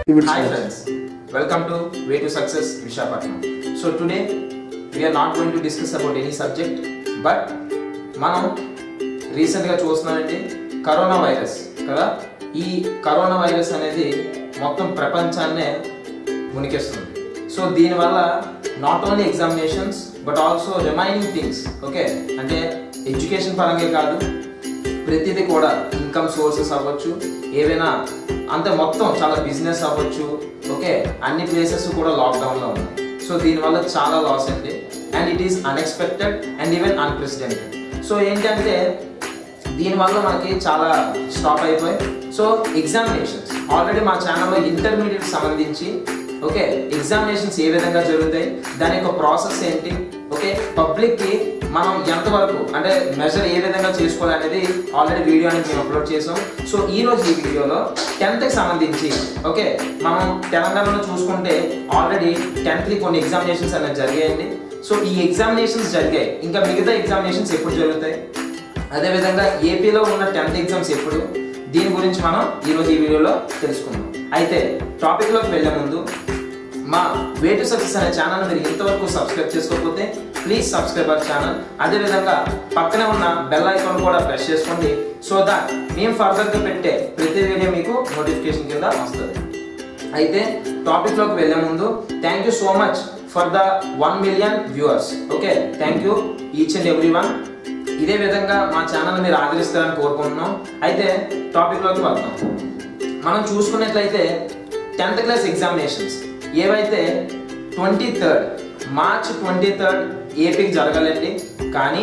Hi friends, welcome to Way to Success Vishakhapatnam. So today we are not going to discuss about any subject, but మనం రీసెంట్గా చూస్తున్నామండి corona virus కదా ఈ corona virus అనేది మొత్తం ప్రపంచాన్నే మునికేస్తుంది సో దీనివల్ల not only examinations but also remaining things okay అంటే ఎడ్యుకేషన్ పరంగా కాదు ప్రతిదీ కూడా ఇన్కమ్ సోర్సెస్ అవ్వచ్చు ఏవైనా అంతే మొత్తం చాలా బిజినెస్ అవ్వచ్చు ఓకే అన్ని ప్లేసెస్ కూడా లాక్డౌన్లో ఉన్నాయి సో దీనివల్ల చాలా లాస్ అండి and it is unexpected and even unprecedented so ఏంటంటే దీనివల్ల మనకి చాలా స్టాప్ అయిపోయి సో ఎగ్జామినేషన్స్ ఆల్రెడీ మా ఛానల్లో ఇంటర్మీడియట్ సంబంధించి ఓకే ఎగ్జామినేషన్స్ ఏ విధంగా జరుగుతాయి దాని యొక్క ప్రాసెస్ ఏంటి ఓకే పబ్లిక్కి మనం ఎంతవరకు అంటే మెజర్ ఏ విధంగా చేసుకోవాలి అనేది ఆల్రెడీ వీడియో అనేది మేము అప్లోడ్ చేసాం సో ఈ రోజు ఈ వీడియోలో టెన్త్కి సంబంధించి ఓకే మనం తెలంగాణలో చూసుకుంటే ఆల్రెడీ టెన్త్కి కొన్ని ఎగ్జామినేషన్స్ అనేది జరిగాయండి సో ఈ ఎగ్జామినేషన్స్ జరిగాయి ఇంకా మిగతా ఎగ్జామినేషన్స్ ఎప్పుడు జరుగుతాయి అదేవిధంగా ఏపీలో ఉన్న టెన్త్ ఎగ్జామ్స్ ఎప్పుడు దీని గురించి మనం ఈరోజు ఈ వీడియోలో తెలుసుకుందాం అయితే టాపిక్లోకి వెళ్ళే ముందు మా వే టు సక్సెస్ అనే ఛానల్ మీరు ఇంతవరకు సబ్స్క్రైబ్ చేసుకోకపోతే ప్లీజ్ సబ్స్క్రైబ్ అవర్ ఛానల్ అదేవిధంగా పక్కనే ఉన్న బెల్ ఐకాన్ కూడా ప్రెస్ చేసుకోండి సో దట్ మేము ఫర్దర్గా పెట్టే ప్రతి వీడియో మీకు నోటిఫికేషన్ కింద వస్తుంది అయితే టాపిక్లోకి వెళ్ళే ముందు thank you so much for the one million viewers okay thank you each and every one ఇదే విధంగా మా ఛానల్ మీరు ఆదరిస్తారని కోరుకుంటున్నాం అయితే టాపిక్లోకి వద్దాం మనం చూసుకున్నట్లయితే టెన్త్ క్లాస్ ఎగ్జామినేషన్స్ ఏవైతే twenty third March twenty third ఏపీకి జరగాలండి కానీ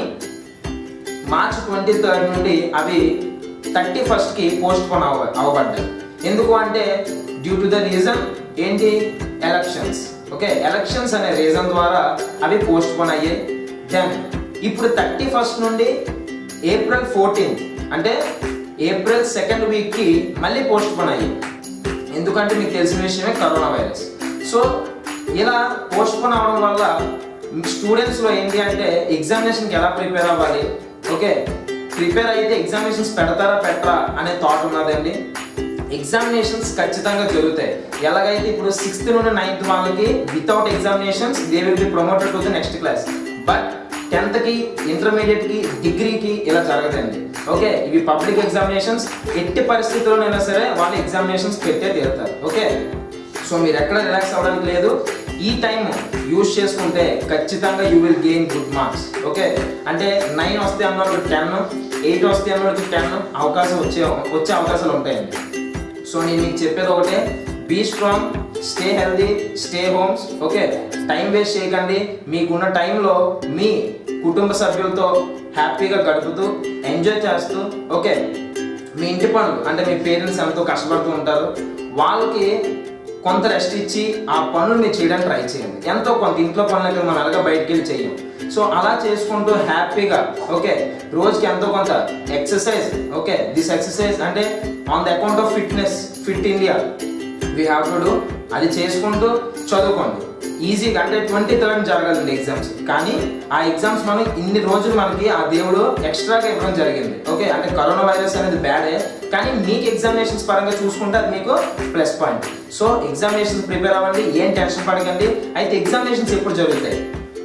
మార్చ్ ట్వంటీ థర్డ్ నుండి అవి థర్టీ ఫస్ట్కి పోస్ట్ పోన్ అవ అవ్వబడ్డాయి ఎందుకు అంటే డ్యూ టు ద రీజన్ ఏంటి ఎలక్షన్స్ ఓకే ఎలక్షన్స్ అనే రీజన్ ద్వారా అవి పోస్ట్ పోన్ అయ్యాయి దెన్ ఇప్పుడు థర్టీ ఫస్ట్ నుండి ఏప్రిల్ ఫోర్టీన్త్ అంటే ఏప్రిల్ సెకండ్ వీక్కి మళ్ళీ పోస్ట్ పోన్ అయ్యాయి ఎందుకంటే మీకు తెలిసిన విషయమే కరోనా వైరస్ సో ఇలా పోస్ట్ పోన్ అవడం వల్ల స్టూడెంట్స్లో ఏంటి అంటే ఎగ్జామినేషన్కి ఎలా ప్రిపేర్ అవ్వాలి ఓకే ప్రిపేర్ అయితే ఎగ్జామినేషన్స్ పెడతారా పెట్టరా అనే థాట్ ఉన్నదండి ఎగ్జామినేషన్స్ ఖచ్చితంగా జరుగుతాయి ఎలాగైతే ఇప్పుడు సిక్స్త్ నుండి నైన్త్ వాళ్ళకి without examinations they will be promoted to the next class but టెన్త్కి ఇంటర్మీడియట్కి డిగ్రీకి ఇలా జరగదండి ఓకే ఇవి పబ్లిక్ ఎగ్జామినేషన్స్ ఎట్టి పరిస్థితుల్లోనైనా సరే వాళ్ళు ఎగ్జామినేషన్స్ పెట్టే తీరుతారు ఓకే సో మీరు ఎక్కడ రిలాక్స్ అవ్వడానికి లేదు ఈ టైం యూజ్ చేసుకుంటే ఖచ్చితంగా you will gain good marks okay అంటే నైన్ వస్తే అన్నోడికి టెన్ ఎయిట్ వస్తే అన్నోడికి టెన్ అవకాశం వచ్చే వచ్చే అవకాశాలు ఉంటాయండి సో నేను మీకు చెప్పేది ఒకటే be strong stay healthy stay homes okay time waste చేయకండి మీకున్న టైంలో మీ కుటుంబ సభ్యులతో హ్యాపీగా గడుపుతూ ఎంజాయ్ చేస్తూ ఓకే మీ ఇంటి పనులు అంటే మీ పేరెంట్స్ ఎంతో కష్టపడుతూ ఉంటారు వాళ్ళకి కొంత రెస్ట్ ఇచ్చి ఆ పనులు మీరు చేయడానికి ట్రై చేయండి ఎంతో కొంత ఇంట్లో పనులు అయితే మనం ఎలాగ బయటికి వెళ్ళి చేయం సో అలా చేసుకుంటూ హ్యాపీగా ఓకే రోజుకి ఎంతో కొంత ఎక్సర్సైజ్ ఓకే దిస్ ఎక్సర్సైజ్ అంటే on the account of fitness fit India we have to do అది చేసుకుంటూ చదువుకోండి ఈజీగా అంటే ట్వంటీ థర్డ్ జరగాలండి ఎగ్జామ్స్ కానీ ఆ ఎగ్జామ్స్ మనం ఇన్ని రోజులు మనకి ఆ దేవుడు ఎక్స్ట్రాగా ఇవ్వడం జరిగింది ఓకే అంటే కరోనా వైరస్ అనేది బ్యాడే కానీ మీకు ఎగ్జామినేషన్స్ పరంగా చూసుకుంటే అది మీకు plus point so examinations prepare అవ్వండి ఏం టెన్షన్ పడకండి అయితే ఎగ్జామినేషన్స్ ఎప్పుడు జరుగుతాయి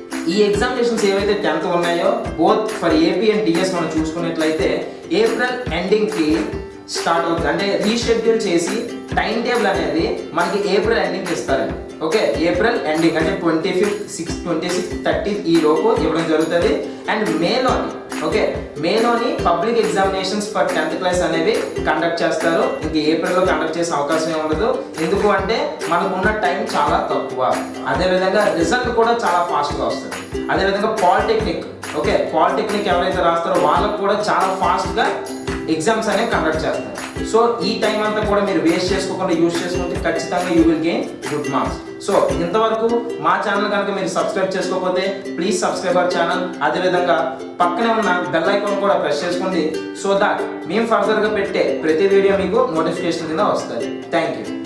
ఈ ఎగ్జామినేషన్స్ ఏవైతే టెన్త్ ఉన్నాయో both for AP and TS మనం చూసుకున్నట్లయితే ఏప్రిల్ ఎండింగ్కి స్టార్ట్ అవుతుంది అంటే రీషెడ్యూల్ చేసి టైం టేబుల్ అనేది మనకి ఏప్రిల్ ఎండింగ్ ఇస్తారండి ఓకే ఏప్రిల్ ఎండింగ్ అంటే twenty fifth six twenty six thirty ఈ లోపు ఇవ్వడం జరుగుతుంది అండ్ మేలోని ఓకే మేలోని public examinations for tenth class అనేవి కండక్ట్ చేస్తారు ఇంక ఏప్రిల్లో కండక్ట్ చేసే అవకాశం ఏమి ఉండదు ఎందుకు అంటే మనకున్న టైం చాలా తక్కువ అదేవిధంగా రిజల్ట్ కూడా చాలా ఫాస్ట్గా వస్తుంది అదేవిధంగా పాలిటెక్నిక్ ఓకే పాలిటెక్నిక్ ఎవరైతే రాస్తారో వాళ్ళకు కూడా చాలా ఫాస్ట్గా ఎగ్జామ్స్ అనేవి కండక్ట్ చేస్తారు సో ఈ టైం అంతా కూడా మీరు వేస్ట్ చేసుకోకుండా యూజ్ చేసుకుంటే ఖచ్చితంగా you will gain good marks so ఇంతవరకు మా ఛానల్ కనుక మీరు సబ్స్క్రైబ్ చేసుకోకపోతే ప్లీజ్ సబ్స్క్రైబ్ అవర్ ఛానల్ అదేవిధంగా పక్కనే ఉన్న బెల్ ఐకాన్ కూడా ప్రెస్ చేసుకోండి సో దట్ మేము ఫర్దర్గా పెట్టే ప్రతి వీడియో మీకు నోటిఫికేషన్ కింద వస్తుంది థ్యాంక్ యూ